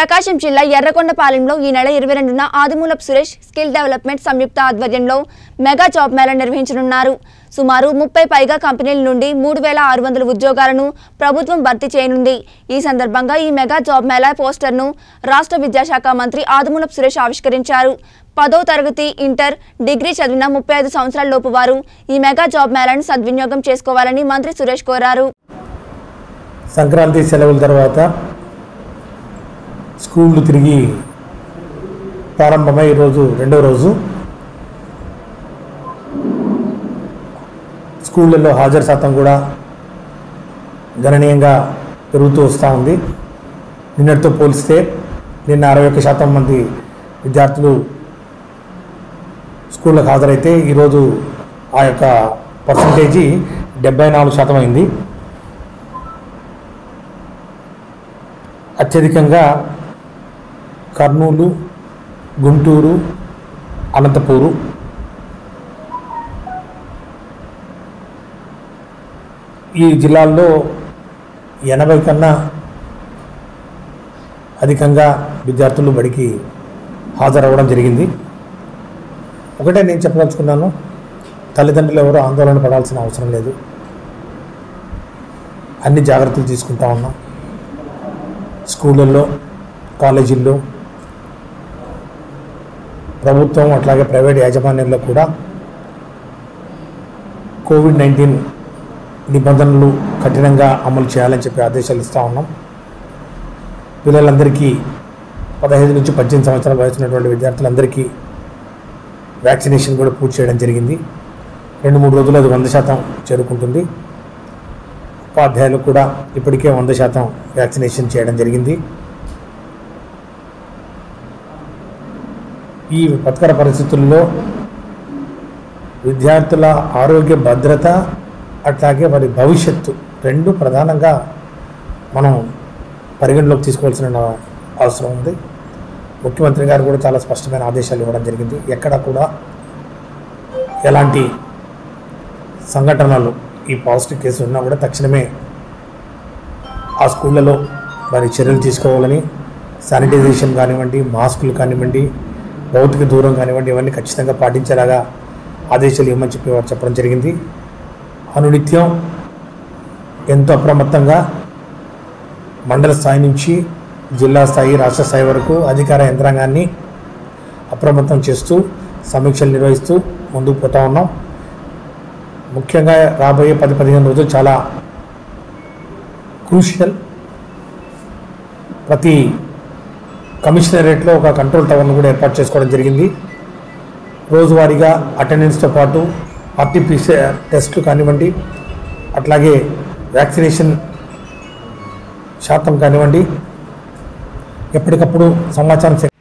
ప్రకాశం జిల్లా ఎర్రకొండపాలెంలో ఈ నెల ఇరవై రెండున ఆదిమూలపు సురేష్ స్కిల్ డెవలప్మెంట్ సంయుక్త ఆధ్వర్యంలో మెగా జాబ్ మేళా నిర్వహించనున్నారు సుమారు ముప్పై పైగా కంపెనీల నుండి మూడు వేల ఆరు వందల ఉద్యోగాలను ప్రభుత్వం భర్తీ చేయనుంది ఈ సందర్భంగా ఈ మెగా జాబ్ మేళా పోస్టర్ను రాష్ట్ర విద్యాశాఖ మంత్రి ఆదిమూలపు సురేష్ ఆవిష్కరించారు పదో తరగతి ఇంటర్ డిగ్రీ చదివిన ముప్పై ఐదు సంవత్సరాల లోపు వారు ఈ మెగా జాబ్ మేళాను సద్వినియోగం చేసుకోవాలని మంత్రి సురేష్ కోరారు సంక్రాంతి సెలవుల తర్వాత స్కూళ్ళు తిరిగి ప్రారంభమై ఈరోజు రెండో రోజు స్కూళ్ళల్లో హాజరు శాతం కూడా గణనీయంగా పెరుగుతూ వస్తూ ఉంది నిన్నటితో పోలిస్తే నిన్న అరవై ఒక్క శాతం మంది విద్యార్థులు స్కూళ్ళకు హాజరైతే ఈరోజు ఆ యొక్క పర్సంటేజీ డెబ్బై నాలుగు శాతం అయింది అత్యధికంగా కర్నూలు గుంటూరు అనంతపూరు ఈ జిల్లాల్లో ఎనభై కన్నా అధికంగా విద్యార్థులు బడికి హాజరవ్వడం జరిగింది ఒకటే నేను చెప్పదలుచుకున్నాను తల్లిదండ్రులు ఎవరు ఆందోళన పడాల్సిన అవసరం లేదు అన్ని జాగ్రత్తలు తీసుకుంటా ఉన్నాం స్కూళ్ళల్లో కాలేజీల్లో ప్రభుత్వం అట్లాగే ప్రైవేట్ యాజమాన్యంలో కూడా కోవిడ్ నైన్టీన్ నిబంధనలు కఠినంగా అమలు చేయాలని చెప్పి ఆదేశాలు ఇస్తూ ఉన్నాం పిల్లలందరికీ పదహైదు నుంచి పద్దెనిమిది సంవత్సరాల వయసు ఉన్నటువంటి విద్యార్థులందరికీ వ్యాక్సినేషన్ కూడా పూర్తి చేయడం జరిగింది రెండు మూడు రోజులు అది వంద శాతం చేరుకుంటుంది ఉపాధ్యాయులు కూడా ఇప్పటికే వంద శాతం వ్యాక్సినేషన్ చేయడం జరిగింది ఈ విపత్కర పరిస్థితుల్లో విద్యార్థుల ఆరోగ్య భద్రత అట్లాగే వారి భవిష్యత్తు రెండు ప్రధానంగా మనం పరిగణలోకి తీసుకోవాల్సిన అవసరం ఉంది ముఖ్యమంత్రి గారు కూడా చాలా స్పష్టమైన ఆదేశాలు ఇవ్వడం జరిగింది ఎక్కడ కూడా ఎలాంటి సంఘటనలు ఈ పాజిటివ్ కేసు ఉన్నా కూడా తక్షణమే ఆ స్కూళ్ళలో మరి చర్యలు తీసుకోవాలని శానిటైజేషన్ కానివ్వండి మాస్కులు కానివ్వండి భౌతిక దూరం కానివ్వండి ఇవన్నీ ఖచ్చితంగా పాటించేలాగా ఆదేశాలు ఇవ్వమని చెప్పి వారు చెప్పడం జరిగింది అనునిత్యం ఎంతో అప్రమత్తంగా మండల స్థాయి నుంచి జిల్లా స్థాయి రాష్ట్ర స్థాయి వరకు అధికార యంత్రాంగాన్ని అప్రమత్తం చేస్తూ సమీక్షలు నిర్వహిస్తూ ముందుకు పోతా ఉన్నాం ముఖ్యంగా రాబోయే పది పదిహేను రోజులు చాలా క్రూషియల్ ప్రతి కమిషనరేట్లో ఒక కంట్రోల్ టవర్ను కూడా ఏర్పాటు చేసుకోవడం జరిగింది రోజువారీగా అటెండెన్స్తో పాటు ఆర్టీపీసీఆర్ టెస్టులు కానివ్వండి అట్లాగే వ్యాక్సినేషన్ శాతం కానివ్వండి ఎప్పటికప్పుడు సమాచారం సే-